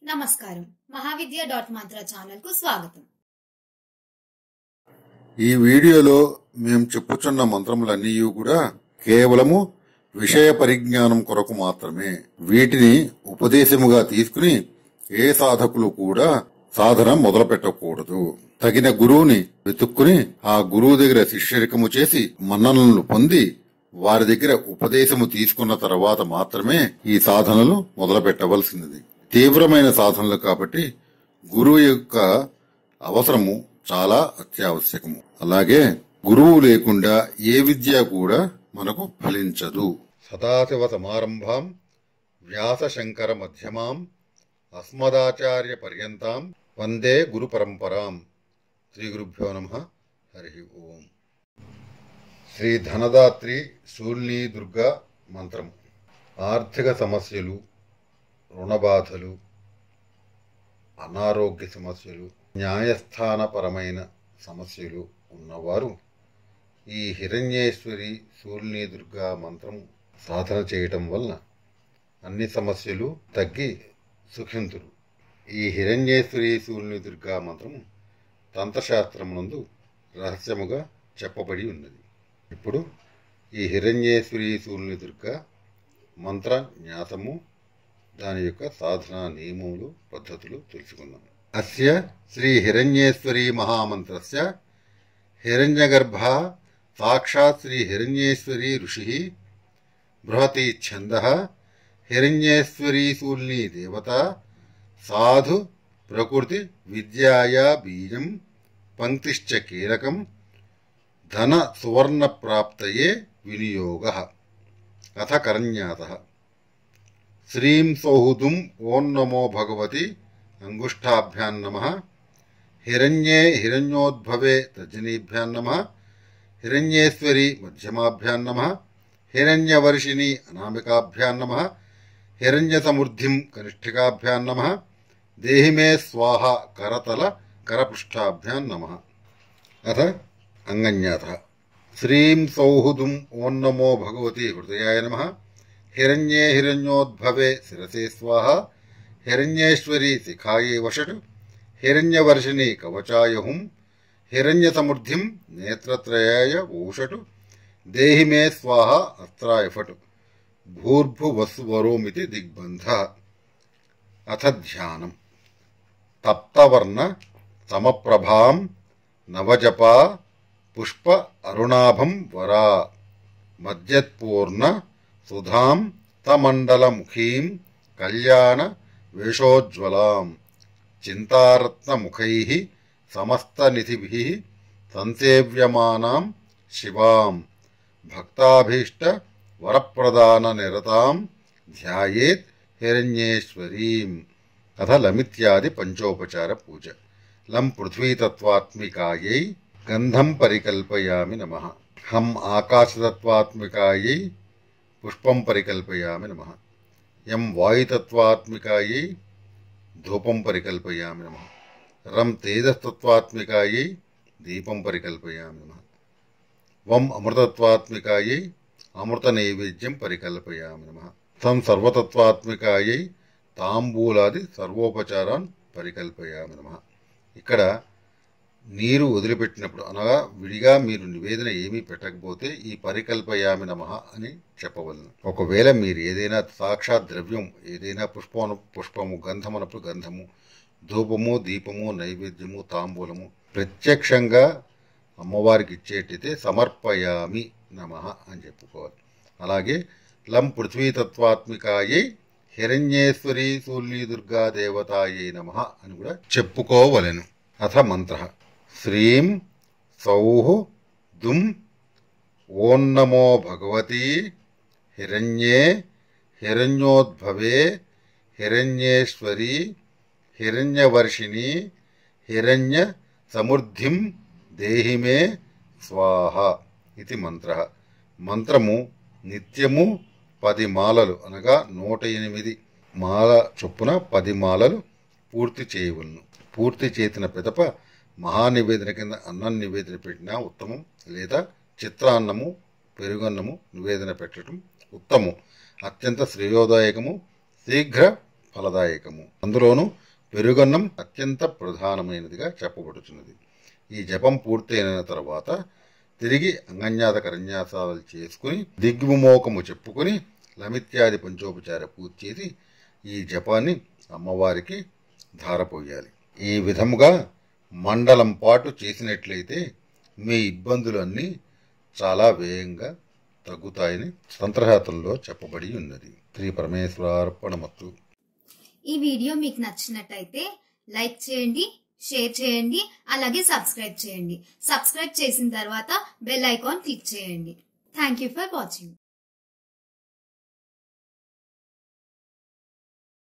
నమస్కారం మహావిద్య డాట్ మంత్ర ఛానల్ కు స్వాగతం ఈ వీడియోలో మేము చెప్పుచున్న మంత్రములన్నీ కూడా కేవలము విషయ పరిజ్ఞానం కొరకు మాత్రమే వీటిని ఉపదేశముగా తీసుకుని ఏ సాధకులు కూడా సాధన మొదలు పెట్టకూడదు తగిన గురువుని వెతుక్కుని ఆ గురువు దగ్గర శిష్యరికము చేసి మన్ననలు పొంది వారి దగ్గర ఉపదేశము తీసుకున్న తర్వాత మాత్రమే ఈ సాధనలు మొదలు పెట్టవలసినది తీవ్రమైన సాధనలు కాబట్టి గురువు యొక్క అవసరము చాలా అత్యావశ్యకము అలాగే గురువు లేకుండా ఏ విద్య కూడా మనకు ఫలించదు సదాశివ సమారంభాం వ్యాస శంకర మధ్యమాం అస్మదాచార్య పర్యంతాం వందే గురు పరంపరాం శ్రీ గురుభ్యో నమ హరి ఓం శ్రీ ధనదాత్రి శూల్ని దుర్గా మంత్రం ఆర్థిక సమస్యలు రుణబాధలు అనారోగ్య సమస్యలు న్యాయస్థానపరమైన సమస్యలు ఉన్నవారు ఈ హిరణ్యేశ్వరి శూల్ని దుర్గా మంత్రం సాధన చేయటం వలన అన్ని సమస్యలు తగ్గి సుఖింతురు ఈ హిరణ్యేశ్వరి శూల్ని దుర్గా మంత్రం తంత్రశాస్త్రమునందు రహస్యముగా చెప్పబడి ఉన్నది ఇప్పుడు ఈ హిరణ్యేశ్వరి శూల్ని దుర్గా మంత్ర న్యాసము దాని యొక్క సాధనా నియమములు పద్ధతులు తెలుసుకుందాం అస్య శ్రీ హిరణ్యేశ్వరి మహామంత్రస్య హిరణ్యగర్భ సాక్షాత్ శ్రీ హిరణ్యేశ్వరి ఋషి బృహతి ఛంద హిరణ్యేశ్వరీ శూల్ని దేవత సాధు ప్రకృతి విద్యాయా బీజం పంక్తిశ్చ కీలకం ధన సువర్ణ ప్రాప్తయే వినియోగ అథ కరన్యాత శ్రీం సౌహుదుం ఓం నమో భగవతి అంగుష్టాభ్యాం నమ హిరణ్యే హిరణ్యోద్భవే తర్జనీభ్యాం నమ హిరణ్యేశ్వరి మధ్యమాభ్యాం నమ హిరణ్యవర్షిణి అనామికాభ్యాం నమ హిరణ్యసమృద్ధిం కనిష్ఠికాభ్యాం నమ దేహి మే స్వాహ కరతల కరపృష్ఠాభ్యాం నమ అథ అంగన్యాత శ్రీం సౌహుదుం ఓం నమో భగవతి హృదయాయ నమ హిరణ్యే హిరణ్యోద్భవే శిరసే స్వాహ హిరణ్యేశ్వరి శిఖాయే వషట్ హిరణ్యవర్షిణి కవచాయ హుం హిరణ్యసమృద్ధిం నేత్రత్రయాయ ఊషటు దేహి మే స్వాహ అస్త్రాయ ఫట్ భూర్భువస్వరోమితి దిగ్బంధ అథ ధ్యానం తప్తవర్ణ సమప్రభాం నవజపా పుష్ప అరుణాభం వరా మధ్యత్పూర్ణ సుధాం తమండలముఖీం కళ్యాణ వేషోజ్వలాం చింతారత్నముఖై సమస్తనిధిభి సంసేవ్యమానాం శివాం భక్తాభీష్ట వరప్రదాన నిరతాం ధ్యాయేత్ హిరణ్యేశ్వరీం అథ లమిత్యాది పంచోపచార పూజ లం పృథ్వీతత్వాత్మికాయై గంధం పరికల్పయామి నమ హం ఆకాశతత్వాత్మికాయై పుష్పం పరికల్పయామి నమ యం వాయుతత్వాత్మికాయై ధూపం పరికల్పయామి నమ రం తేజస్తత్వాత్మికాయై దీపం పరికల్పయామి నమ వం అమృతత్వాత్మికాయై అమృత నైవేద్యం పరికల్పయామి నమ తం సర్వతత్వాత్మికాయై తాంబూలాది సర్వోపచారాన్ పరికల్పయామి నమ ఇక్కడ నీరు వదిలిపెట్టినప్పుడు అనగా విడిగా మీరు నివేదన ఏమీ పెట్టకపోతే ఈ పరికల్పయామి నమ అని చెప్పవలను ఒకవేళ మీరు ఏదైనా సాక్షాత్ ద్రవ్యం ఏదైనా పుష్పము పుష్పము గంధమనప్పుడు గంధము ధూపము దీపము నైవేద్యము తాంబూలము ప్రత్యక్షంగా అమ్మవారికి ఇచ్చేటైతే సమర్పయామి నమ అని చెప్పుకోవాలి అలాగే లం పృథ్వీతత్వాత్మికాయై హిరణ్యేశ్వరి శూల్ని దుర్గా దేవతాయై నమ అని కూడా చెప్పుకోవలెను అథ మంత్ర శ్రీం సౌః దుం ఓం నమో భగవతి హిరణ్యే హిరణ్యోద్భవే హిరణ్యేశ్వరి హిరణ్యవర్షిణి హిరణ్య సమృద్ధిం దేహి మే స్వాహ ఇది మంత్ర మంత్రము నిత్యము పది మాలలు అనగా నూట ఎనిమిది మాల చొప్పున పది మాలలు పూర్తి చేయవలను పూర్తి చేసిన పిదప మహానివేదన కింద అన్నం నివేదన పెట్టినా ఉత్తమం లేదా చిత్రాన్నము పెరుగన్నము నివేదన పెట్టడం ఉత్తమం అత్యంత శ్రేయోదాయకము శీఘ్ర ఫలదాయకము అందులోనూ పెరుగన్నం అత్యంత ప్రధానమైనదిగా చెప్పబడుతున్నది ఈ జపం పూర్తయిన తర్వాత తిరిగి అంగన్యాత కరన్యాసాలు చేసుకుని దిగ్విమోకము చెప్పుకుని లమిత్యాది పంచోపచార పూర్తి చేసి ఈ జపాన్ని అమ్మవారికి ధారపోయాలి ఈ విధముగా మండలం పాటు చేసినట్లయితే మీ ఇబ్బందులన్నీ చాలా వేగంగా తగ్గుతాయని తంత్రశాస్త్రంలో చెప్పబడి ఉన్నది శ్రీ పరమేశ్వరార్పణమత్తు ఈ వీడియో మీకు నచ్చినట్టయితే లైక్ చేయండి షేర్ చేయండి అలాగే సబ్స్క్రైబ్ చేయండి సబ్స్క్రైబ్ చేసిన తర్వాత బెల్ ఐకాన్ క్లిక్ చేయండి థ్యాంక్ యూ ఫర్ వాచింగ్